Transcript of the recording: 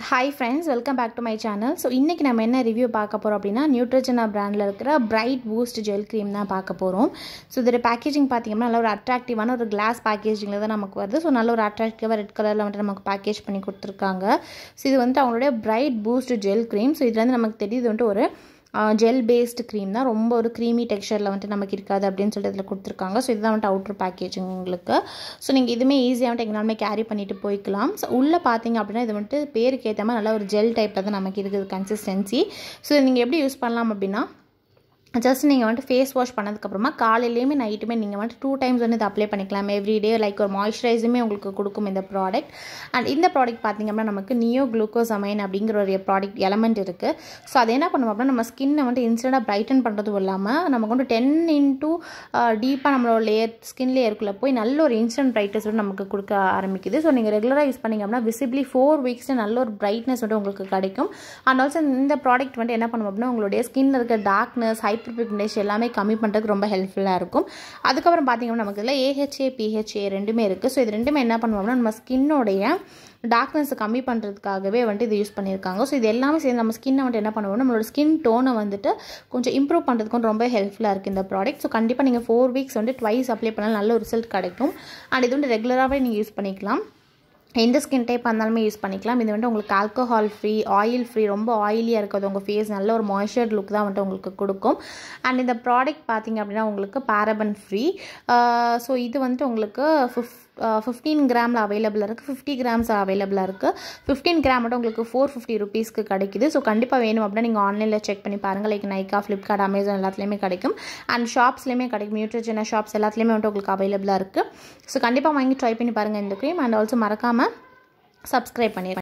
hi friends welcome back to my channel so இன்றைக்கி நம்ம என்ன ரிவ்யூ பார்க்க போகிறோம் அப்படின்னா நியூட்ரஜனா பிராண்டில் இருக்கிற பிரைட் பூஸ்ட் ஜெல் க்ரீம் தான் பார்க்க போகிறோம் ஸோ இதோட பேக்கேஜிங் பார்த்திங்கன்னா நல்ல ஒரு அட்ராக்டிவான ஒரு கிளாஸ் பேக்கேஜிங்கில் தான் நமக்கு வருது ஸோ நல்ல ஒரு அட்ராக்டிவாக ரெட் கலரில் வந்துட்டு நமக்கு பேக்கேஜ் பண்ணி கொடுத்துருக்காங்க ஸோ இது வந்துட்டு அவங்களுடைய Bright Boost gel cream so இதுல இருந்து நமக்கு தெரியுது வந்துட்டு ஒரு ஜெல் பேஸ்டு க்ரீம் தான் ரொம்ப ஒரு க்ரீமி டெக்ஸ்சரில் வந்துட்டு நமக்கு இருக்காது அப்படின்னு சொல்லிட்டு இதில் கொடுத்துருக்காங்க ஸோ இதுதான் வந்துட்டு அவுட்ரு பேக்கேஜிங் உங்களுக்கு ஸோ நீங்கள் இதுவுமே ஈஸியாக வந்துட்டு எங்கனாலுமே கேரி பண்ணிட்டு போய்க்கலாம் ஸோ உள்ளே பார்த்தீங்க அப்படின்னா இது வந்துட்டு பேருக்கு ஏற்ற மாதிரி நல்ல ஒரு ஜெல் டைப்பில் தான் நமக்கு இருக்குது கன்சிஸ்டன்சி ஸோ நீங்கள் எப்படி யூஸ் பண்ணலாம் அப்படின்னா ஜஸ்ட் நீங்கள் வந்துட்டு ஃபேஸ் வாஷ் பண்ணதுக்கப்புறமா காலையிலேயுமே நைட்டுமே நீங்கள் வந்துட்டு டூ டைம்ஸ் வந்து இதை அப்ளை பண்ணிக்கலாம் எவ்ரிடே லைக் ஒரு மாய்ஸ்சரைஸுமே உங்களுக்கு கொடுக்கும் இந்த ப்ராடக்ட் அண்ட் இந்த ப்ராடக்ட் பார்த்திங்க அப்படின்னா நமக்கு நியோ குளுக்கோசமைன் அப்படிங்கிற ஒரு ப்ராடக்ட் எலமெண்ட் இருக்குது ஸோ அது என்ன பண்ணுவோம் அப்படின்னா நம்ம ஸ்கின்னை வந்துட்டு இன்ஸ்டண்ட்டாக பிரைட்டன் பண்ணுறதும் இல்லாமல் நமக்கு வந்து டென் இன்ட்டு டீப்பாக நம்மளோட லேயர் ஸ்கின் லேயருக்குள்ளே போய் நல்ல ஒரு இன்ஸ்டன்ட் பிரைட்னஸ் வந்து நமக்கு கொடுக்க ஆரம்பிக்குது ஸோ நீங்கள் ரெகுலராக யூஸ் பண்ணிங்க அப்படின்னா விசிபிளி ஃபோர் வீக்ஸில் நல்ல ஒரு பிரைட்னஸ் வந்து உங்களுக்கு கிடைக்கும் அண்ட் ஆல்சோ இந்த ப்ராடக்ட் வந்து என்ன பண்ணுவோம் அப்படின்னா உங்களுடைய ஸ்கின்ல இருக்க டார்க்னஸ் ஹைப்பர் பிக்னேஷன் எல்லாமே கம்மி பண்ணுறதுக்கு ரொம்ப ஹெல்ப்ஃபுல்லாக இருக்கும் அதுக்கப்புறம் பார்த்தீங்கன்னா நமக்கு இதில் ஏஹெச்ஏ பிஹெச்ஏ ரெண்டுமே இருக்குது ஸோ இது ரெண்டுமே என்ன பண்ணுவோம்னா நம்ம ஸ்கின்னோடைய டார்க்னஸை கம்மி பண்ணுறதுக்காகவே வந்துட்டு இது யூஸ் பண்ணியிருக்காங்க ஸோ இது எல்லாமே சேர்ந்து நம்ம ஸ்கின்னை வந்துட்டு என்ன பண்ணுவோம் நம்மளோட ஸ்கின் டோனை வந்துட்டு கொஞ்சம் இம்ப்ரூவ் பண்ணுறதுக்கும் ரொம்ப ஹெல்ப்ஃபுல்லாக இருக்குது இந்த ப்ராடக்ட் ஸோ கண்டிப்பாக நீங்கள் ஃபோர் வீக்ஸ் வந்து ட்வைஸ் அப்ளை பண்ணால் நல்ல ரிசல்ட் கிடைக்கும் அண்ட் இது வந்து ரெகுலராகவே நீங்கள் யூஸ் பண்ணிக்கலாம் எந்த ஸ்கின் டைப் இருந்தாலுமே யூஸ் பண்ணிக்கலாம் இது வந்துட்டு உங்களுக்கு ஆல்கஹால் ஃப்ரீ ஆயில் ஃப்ரீ ரொம்ப ஆயிலியாக இருக்காது உங்கள் ஃபேஸ் நல்ல ஒரு மாய்ஸ்சர் லுக் தான் வந்துட்டு உங்களுக்கு கொடுக்கும் அண்ட் இந்த ப்ராடக்ட் பார்த்திங்க அப்படின்னா உங்களுக்கு பேரபன் ஃப்ரீ ஸோ இது வந்துட்டு உங்களுக்கு ஃபிஃப் ஃபிஃப்டீன் கிராமில் அவைலபிளாக இருக்குது ஃபிஃப்டி கிராம்ஸ் அவைலபிளாக இருக்குது ஃபிஃப்டீன் கிராம் மட்டும் உங்களுக்கு ஃபோர் ஃபிஃப்டி ருபீஸ்க்கு கிடைக்குது ஸோ கண்டிப்பாக வேணும் அப்படின்னா நீங்கள் ஆன்லைனில் செக் பண்ணி பாருங்கள் லைக் நைக்கா ஃப்ளிப்கார்ட் அமேசான் எல்லாத்துலேயுமே கிடைக்கும் அண்ட் ஷாப்ஸ்லேயுமே கிடைக்கும் நியூட்ரிஜனா ஷாப்ஸ் எல்லாத்துலேயுமே வந்துட்டு உங்களுக்கு அவைலபிளாக இருக்குது ஸோ கண்டிப்பாக வாங்கி ட்ரை பண்ணி பாருங்கள் இந்த க்ரீம் அண்ட் ஆல்சோ மறக்காமல் சப்ஸ்கிரைப் பண்ணிடுறேன்